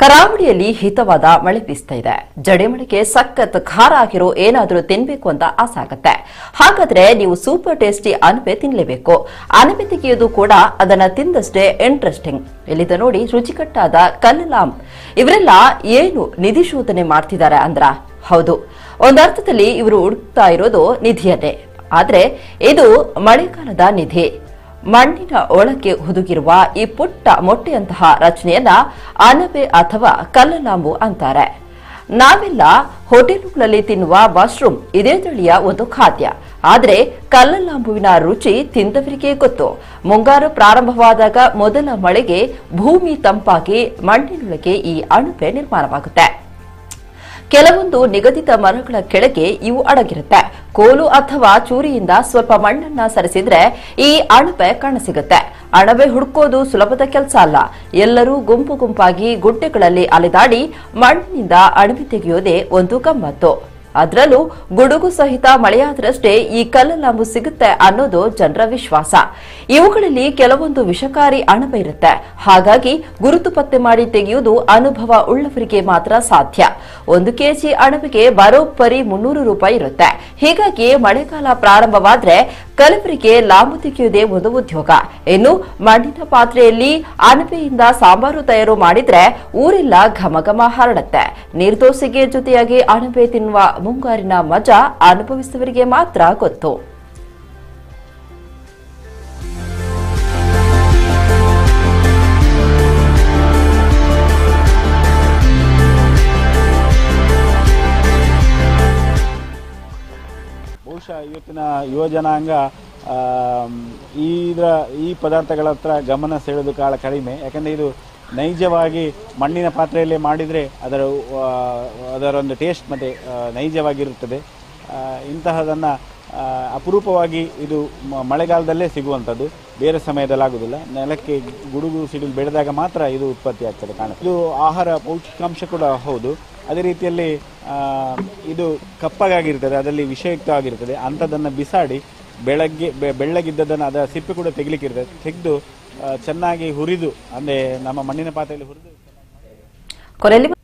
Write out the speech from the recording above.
ಕರಾವಳಿಯಲ್ಲಿ ಹಿತವಾದ ಮಳೆ ಬೀಸ್ತಾ ಇದೆ ಜಡಿಮಳೆಗೆ ಸಖತ್ ಖಾರ ಆಗಿರೋ ಏನಾದರೂ ತಿನ್ಬೇಕು ಅಂತ ಆಸೆ ಆಗತ್ತೆ ಹಾಗಾದ್ರೆ ನೀವು ಸೂಪರ್ ಟೇಸ್ಟಿ ಅಣಬೆ ತಿನ್ಲೇಬೇಕು ಅಣಬೆ ತೆಗೆಯೋದು ಕೂಡ ಅದನ್ನ ತಿಂದಷ್ಟೇ ಇಂಟ್ರೆಸ್ಟಿಂಗ್ ಇಲ್ಲಿದೆ ನೋಡಿ ರುಚಿಕಟ್ಟಾದ ಕಲ್ಲಲಾಂ ಇವರೆಲ್ಲ ಏನು ನಿಧಿ ಶೋಧನೆ ಮಾಡ್ತಿದ್ದಾರೆ ಅಂದ್ರ ಹೌದು ಒಂದರ್ಥದಲ್ಲಿ ಇವರು ಹುಡುಕ್ತಾ ಇರೋದು ನಿಧಿಯನ್ನೇ ಆದ್ರೆ ಇದು ಮಳೆಗಾಲದ ನಿಧಿ ಮಣ್ಣಿನ ಒಳಗೆ ಹುದುಗಿರುವ ಈ ಪುಟ್ಟ ಮೊಟ್ಟೆಯಂತಹ ರಚನೆಯನ್ನ ಅಣಬೆ ಅಥವಾ ಕಲ್ಲಲಾಂಬು ಅಂತಾರೆ ನಾವೆಲ್ಲ ಹೋಟೆಲ್ಗಳಲ್ಲಿ ತಿನ್ನುವ ಮಶ್ರೂಮ್ ಇದೇ ತಳಿಯ ಒಂದು ಖಾದ್ಯ ಆದರೆ ಕಲ್ಲಲಾಂಬುವಿನ ರುಚಿ ತಿಂದವರಿಗೆ ಗೊತ್ತು ಮುಂಗಾರು ಪ್ರಾರಂಭವಾದಾಗ ಮೊದಲ ಮಳೆಗೆ ಭೂಮಿ ತಂಪಾಗಿ ಮಣ್ಣಿನೊಳಗೆ ಈ ಅಣಬೆ ನಿರ್ಮಾಣವಾಗುತ್ತೆ ಕೆಲವೊಂದು ನಿಗದಿತ ಮರಗಳ ಕೆಳಗೆ ಇವು ಅಡಗಿರುತ್ತೆ ಕೋಲು ಅಥವಾ ಚೂರಿಯಿಂದ ಸ್ವಲ್ಪ ಮಣ್ಣನ್ನ ಸರಿಸಿದ್ರೆ ಈ ಅಣಬೆ ಕಾಣಸಿಗುತ್ತೆ ಅಣಬೆ ಹುಡುಕೋದು ಸುಲಭದ ಕೆಲಸ ಅಲ್ಲ ಎಲ್ಲರೂ ಗುಂಪು ಗುಂಪಾಗಿ ಗುಡ್ಡೆಗಳಲ್ಲಿ ಅಲೆದಾಡಿ ಮಣ್ಣಿನಿಂದ ಅಣಬೆ ತೆಗೆಯೋದೇ ಒಂದು ಗಮ್ಮತ್ತು ಅದರಲ್ಲೂ ಗುಡುಗು ಸಹಿತ ಮಳೆಯಾದರಷ್ಟೇ ಈ ಕಲ್ಲಲಾಂಬು ಸಿಗುತ್ತೆ ಅನ್ನೋದು ಜನರ ವಿಶ್ವಾಸ ಇವುಗಳಲ್ಲಿ ಕೆಲವೊಂದು ವಿಷಕಾರಿ ಅಣಬೆ ಇರುತ್ತೆ ಹಾಗಾಗಿ ಗುರುತು ಪತ್ತೆ ಮಾಡಿ ತೆಗೆಯುವುದು ಅನುಭವ ಉಳ್ಳವರಿಗೆ ಮಾತ್ರ ಸಾಧ್ಯ ಒಂದು ಕೆಜಿ ಅಣಬೆಗೆ ಬರೋಬ್ಬರಿ ಮುನ್ನೂರು ರೂಪಾಯಿ ಇರುತ್ತೆ ಹೀಗಾಗಿ ಮಳೆಗಾಲ ಪ್ರಾರಂಭವಾದ್ರೆ ಕೆಲವರಿಗೆ ಲಾಂಬು ತೆಗೆಯುವುದೇ ಒಂದು ಉದ್ಯೋಗ ಇನ್ನು ಮಣ್ಣಿನ ಪಾತ್ರೆಯಲ್ಲಿ ಅಣಬೆಯಿಂದ ಸಾಂಬಾರು ತಯಾರು ಮಾಡಿದ್ರೆ ಊರೆಲ್ಲ ಘಮಘಮ ಹರಡುತ್ತೆ ನೀರ್ದೋಸೆಗೆ ಜೊತೆಯಾಗಿ ಅಣಬೆ ತಿನ್ನುವ ಮುಂಗಾರಿನ ಮಜಾ ಅನುಭವಿಸಿದವರಿಗೆ ಮಾತ್ರ ಗೊತ್ತು ಬಹುಶಃ ಇವತ್ತಿನ ಯುವ ಜನಾಂಗ ಆಮ್, ಈ ಇದರ ಈ ಪದಾರ್ಥಗಳ ಹತ್ರ ಗಮನ ಸೆಳೆದು ಕಾಲ ಕಡಿಮೆ ಯಾಕಂದರೆ ಇದು ನೈಜವಾಗಿ ಮಣ್ಣಿನ ಪಾತ್ರೆಯಲ್ಲೇ ಮಾಡಿದರೆ ಅದರ ಆ, ಅದರ ಒಂದು ಟೇಸ್ಟ್ ಮತ್ತು ನೈಜವಾಗಿರುತ್ತದೆ ಆ, ಇಂತಹದನ್ನು ಆ, ಅಪರೂಪವಾಗಿ ಇದು ಮ- ಮಳೆಗಾಲದಲ್ಲೇ ಸಿಗುವಂಥದ್ದು ಬೇರೆ ಸಮಯದಲ್ಲಿ ಆಗುವುದಿಲ್ಲ ನೆಲಕ್ಕೆ ಗುಡುಗು ಸಿಡಿಲು ಬೆಳೆದಾಗ ಮಾತ್ರ ಇದು ಉತ್ಪತ್ತಿ ಆಗ್ತದೆ ಕಾಣುತ್ತೆ ಇದು ಆಹಾರ ಪೌಷ್ಟಿಕಾಂಶ ಕೂಡ ಹೌದು ಅದೇ ರೀತಿಯಲ್ಲಿ ಆ, ಇದು ಕಪ್ಪಗಾಗಿರ್ತದೆ ಅದರಲ್ಲಿ ವಿಷಯುಕ್ತವಾಗಿರ್ತದೆ ಅಂಥದ್ದನ್ನು ಬಿಸಾಡಿ ಬೆಳಗ್ಗೆ ಬೆ- ಬೆಳ್ಳಗಿದ್ದದನ್ನು ಅದರ ಸಿಪ್ಪೆ ಕೂಡ ತೆಗಿಲಿಕ್ಕೆ ಇರ್ತದೆ ತೆಗೆದು ಚೆನ್ನಾಗಿ ಹುರಿದು ಅಂದರೆ ನಮ್ಮ ಮಣ್ಣಿನ ಪಾತ್ರೆಯಲ್ಲಿ ಹುರಿದು ಕೊನೆಯಲ್ಲಿ